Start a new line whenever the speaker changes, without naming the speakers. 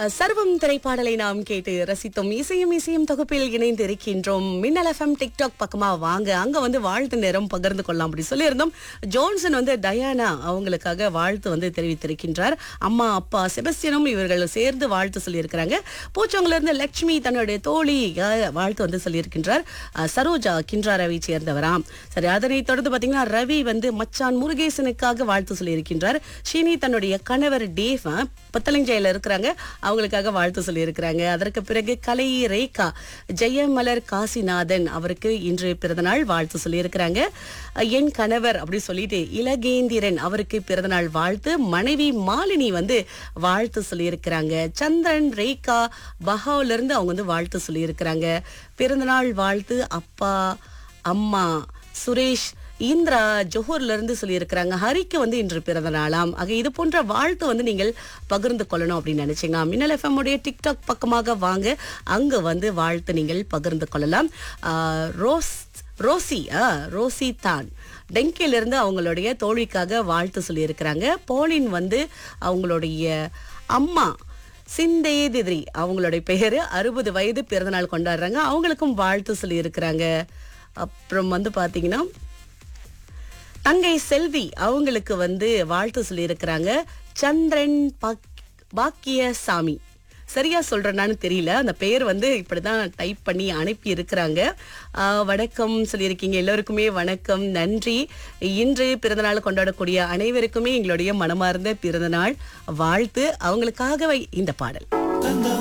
அஹ், சர்வம் திரைப்பாடலை நாம் கேட்டு ரசித்தோம் இசையும் இசையும் தொகுப்பில் இணைந்து இருக்கின்றோம் மின்னல் எஃப்எம் டிக்டாக் பக்கமா வாங்க அங்க வந்து வாழ்த்து நேரம் பகிர்ந்து கொள்ளலாம் அப்படி சொல்லியிருந்தோம் ஜோன்சன் வந்து டயானா அவங்களுக்காக வாழ்த்து வந்து தெரிவித்திருக்கின்றார் அம்மா அப்பா செபஸ்டியனும் இவர்கள் சேர்ந்து வாழ்த்து சொல்லியிருக்கிறாங்க பூச்சவங்கள இருந்து லட்சுமி தன்னுடைய தோழி அஹ், வாழ்த்து வந்து சொல்லியிருக்கின்றார் அஹ், சரோஜா கின்றாரவை சேர்ந்தவராம் சரி அதனை தொடர்ந்து பாத்தீங்கன்னா ரவி வந்து மச்சான் முருகேசனுக்காக வாழ்த்து சொல்லியிருக்கின்றார் ஷினி தன்னுடைய கணவர் டேவ் அஹ், பத்தலஞ்சையில இருக்கிறாங்க அவங்களுக்காக வாழ்த்து சொல்லியிருக்கிறாங்க அதற்கு பிறகு கலை ரேகா ஜெயமலர் காசிநாதன் அவருக்கு இன்று பிறந்தநாள் வாழ்த்து சொல்லியிருக்கிறாங்க அஹ், என் கணவர் அப்படி சொல்லிட்டு இலகேந்திரன் அவருக்கு பிறந்தநாள் வாழ்த்து மனைவி மாலினி வந்து வாழ்த்து சொல்லியிருக்கிறாங்க சந்திரன் ரேகா பஹாவுல இருந்து அவங்க வந்து வாழ்த்து சொல்லியிருக்கிறாங்க பிறந்தநாள் வாழ்த்து அப்பா அம்மா சுரேஷ் இந்திரா ஜோஹர்ல இருந்து சொல்லியிருக்கிறாங்க ஹரிக்கு வந்து இன்று பிறந்த நாளாம் ஆக இது போன்ற வாழ்த்து வந்து நீங்கள் பகிர்ந்து கொள்ளணும் அப்படின்னு நினைச்சீங்க மின்னல் எஃப்எம் உடைய டிக்டாக் பக்கமாக வாங்க அங்க வந்து வாழ்த்து நீங்கள் பகிர்ந்து கொள்ளலாம் ஆஹ், ரோஸ் ரோசி ஆ ரோசி தான் டெங்கில இருந்து அவங்களுடைய தோழிக்காக வாழ்த்து சொல்லியிருக்கிறாங்க போலின் வந்து அவங்களுடைய அம்மா சிந்தேதிரி அவங்களுடைய பெயரு அறுபது வயது பிறந்தநாள் கொண்டாடுறாங்க அவங்களுக்கும் வாழ்த்து சொல்லியிருக்கிறாங்க அப்புறம் வந்து பாத்தீங்கன்னா தங்கை செல்வி அவங்களுக்கு வந்து வாழ்த்து சொல்லியிருக்கிறாங்க சந்திரன் பாக்- பாக்கியசாமி சரியா சொல்றேனான்னு தெரியல அந்த பெயர் வந்து இப்படிதான் டைப் பண்ணி அனுப்பி இருக்கிறாங்க ஆஹ், வணக்கம் சொல்லியிருக்கீங்க எல்லோருக்குமே வணக்கம் நன்றி இன்று பிறந்தநாள் கொண்டாடக்கூடிய அனைவருக்குமே எங்களுடைய மனமார்ந்த பிறந்தநாள் வாழ்த்து அவங்களுக்காக இந்த பாடல்